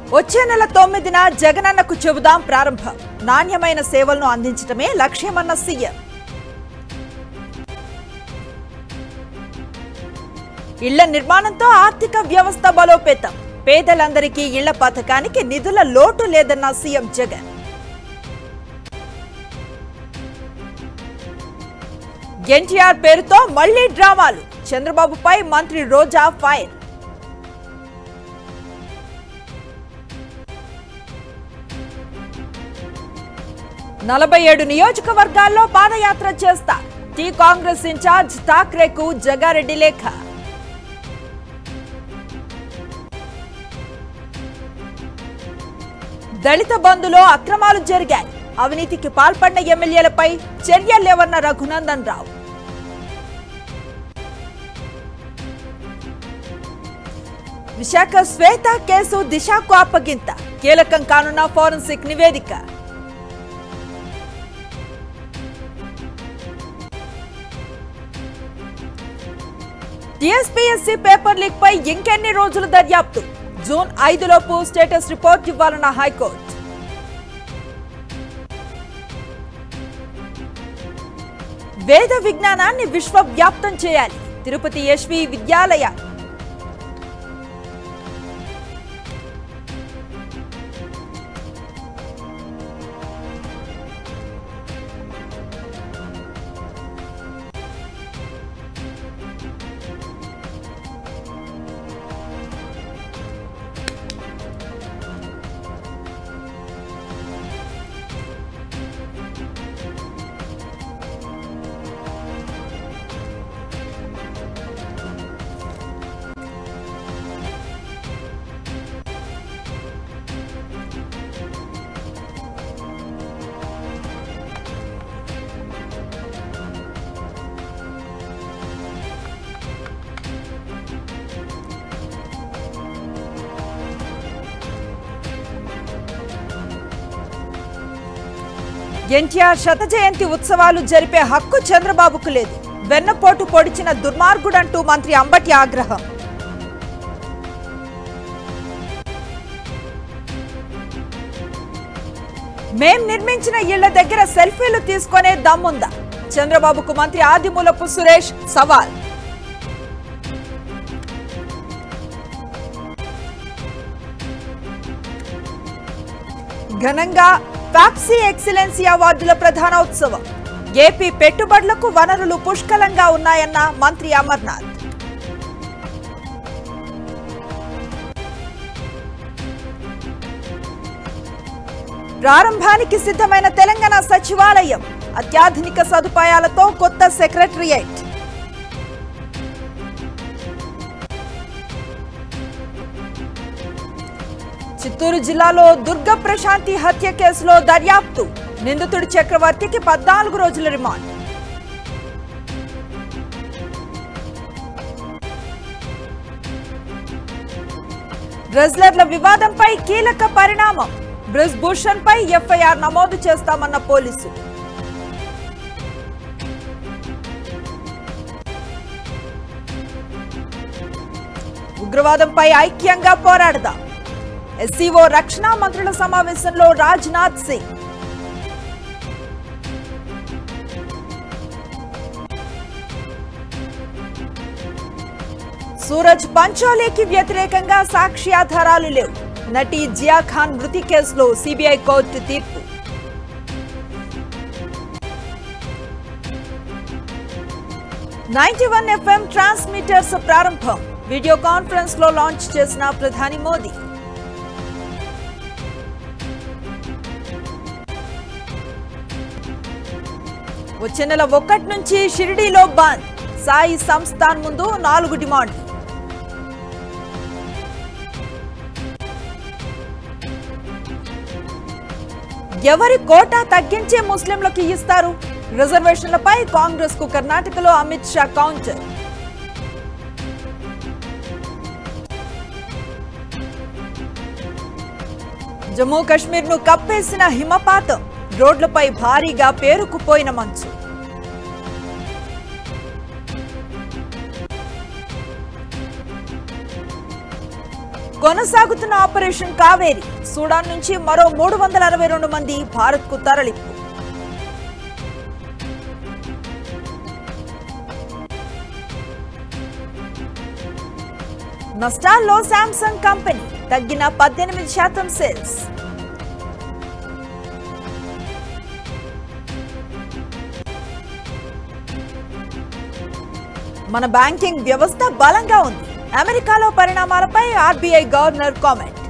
వచ్చే నెల తొమ్మిదిన జగనన్నకు చెబుదాం ప్రారంభం నాణ్యమైన సేవలను అందించడమే లక్ష్యమన్న సీఎం ఇళ్ల నిర్మాణంతో ఆర్థిక వ్యవస్థ బలోపేతం పేదలందరికీ ఇళ్ల పథకానికి నిధుల లోటు లేదన్న సీఎం జగన్ ఎన్టీఆర్ పేరుతో మళ్లీ డ్రామాలు చంద్రబాబుపై మంత్రి రోజా ఫైర్ నలభై ఏడు నియోజకవర్గాల్లో పాదయాత్ర చేస్తా టీ కాంగ్రెస్ ఇన్ఛార్జ్ ఠాక్రేకు జగారెడ్డి లేఖ దళిత బంధులో అక్రమాలు జరిగాయి అవినీతికి పాల్పడిన ఎమ్మెల్యేలపై చర్యలేవన్న రఘునందన్ రావు విశాఖ శ్వేత కేసు దిశకు అప్పగింత కీలకం కానున్న ఫోరెన్సిక్ నివేదిక టీఎస్పీఎస్సీ పేపర్ లీక్ పై ఇంకెన్ని రోజులు దర్యాప్తు జూన్ ఐదులోపు స్టేటస్ రిపోర్ట్ ఇవ్వాలన్న హైకోర్టు వేద విజ్ఞానాన్ని విశ్వవ్యాప్తం చేయాలి తిరుపతి యశ్వి విద్యాలయ ఎన్టీఆర్ శత జయంతి ఉత్సవాలు జరిపే హక్కు చంద్రబాబుకు లేదు వెన్నపోటు పొడిచిన దుర్మార్గుడంటూ మంత్రి అంబటి ఆగ్రహం మేం నిర్మించిన ఇళ్ల దగ్గర సెల్ఫీలు తీసుకునే దమ్ముందా చంద్రబాబుకు మంత్రి ఆదిమూలపు సురేష్ సవాల్ ఘనంగా ఫ్యాప్సీ ఎక్సలెన్సీ అవార్డుల ప్రధానోత్సవం ఏపీ పెట్టుబడులకు వనరులు పుష్కలంగా ఉన్నాయన్న మంత్రి అమర్నాథ్ ప్రారంభానికి సిద్ధమైన తెలంగాణ సచివాలయం అత్యాధునిక సదుపాయాలతో కొత్త సెక్రటరియేట్ చిత్తూరు జిల్లాలో దుర్గ ప్రశాంతి హత్య కేసులో దర్యాప్తు నిందితుడి చక్రవర్తికి పద్నాలుగు రోజుల రిమాండ్ రెజ్లర్ల వివాదంపై కీలక పరిణామం బ్రిజ్ భూషణ్ పై ఎఫ్ఐఆర్ నమోదు చేస్తామన్న పోలీసులు ఉగ్రవాదంపై ఐక్యంగా పోరాడదాం ఎస్సీఓ రక్షణ మంత్రుల సమావేశంలో రాజ్నాథ్ సింగ్ సూరజ్ పంచోలీకి వ్యతిరేకంగా సాక్ష్యాధారాలు లేవు నటి జియా ఖాన్ మృతి కేసులో సిబిఐ కోర్టు తీర్పు నైన్టీ వన్ ఎఫ్ఎం ట్రాన్స్మిటర్స్ ప్రారంభం వీడియో కాన్ఫరెన్స్ లో లాంచ్ చేసిన ప్రధాని మోదీ వచ్చే నెల ఒకటి నుంచి షిరిడీలో బంద్ సాయి సంస్థాన్ ముందు నాలుగు డిమాండ్లు ఎవరి కోటా తగ్గించే ముస్లింలకు ఇస్తారు రిజర్వేషన్లపై కాంగ్రెస్ కు కర్ణాటకలో అమిత్ షా కౌంటర్ జమ్మూ కాశ్మీర్ ను కప్పేసిన హిమపాతం రోడ్లపై భారీగా పేరుకుపోయిన మంచు కొనసాగుతున్న ఆపరేషన్ కావేరి సూడాన్ నుంచి మరో మూడు వందల అరవై రెండు మంది భారత్కు తరలింపు నష్టాల్లో శాంసంగ్ కంపెనీ తగ్గిన పద్దెనిమిది శాతం సేల్స్ మన బ్యాంకింగ్ వ్యవస్థ బలంగా ఉంది అమెరికాలో పరిణామాలపై ఆర్బీఐ గవర్నర్ కామెంట్